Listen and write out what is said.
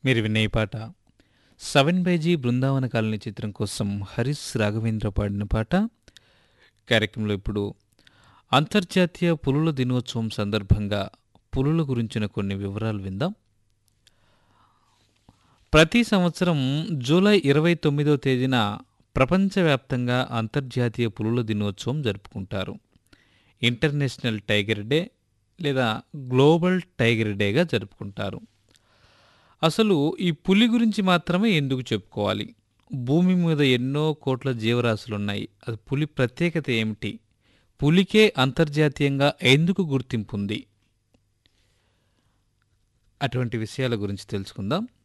మీరు వినే ఈ పాట సెవెన్ బైజీ బృందావన కాలనీ చిత్రం కోసం హరీష్ రాఘవేంద్ర పాడిన పాట కార్యక్రమంలో ఇప్పుడు అంతర్జాతీయ పులుల దినోత్సవం సందర్భంగా పులుల గురించిన కొన్ని వివరాలు విందాం ప్రతి సంవత్సరం జూలై ఇరవై తొమ్మిదో తేదీన ప్రపంచవ్యాప్తంగా అంతర్జాతీయ పులుల దినోత్సవం జరుపుకుంటారు ఇంటర్నేషనల్ టైగర్ డే లేదా గ్లోబల్ టైగర్ డేగా జరుపుకుంటారు అసలు ఈ పులి గురించి మాత్రమే ఎందుకు చెప్పుకోవాలి భూమి మీద ఎన్నో కోట్ల జీవరాశులున్నాయి అది పులి ప్రత్యేకత ఏమిటి పులికే అంతర్జాతీయంగా ఎందుకు గుర్తింపు ఉంది అటువంటి విషయాల గురించి తెలుసుకుందాం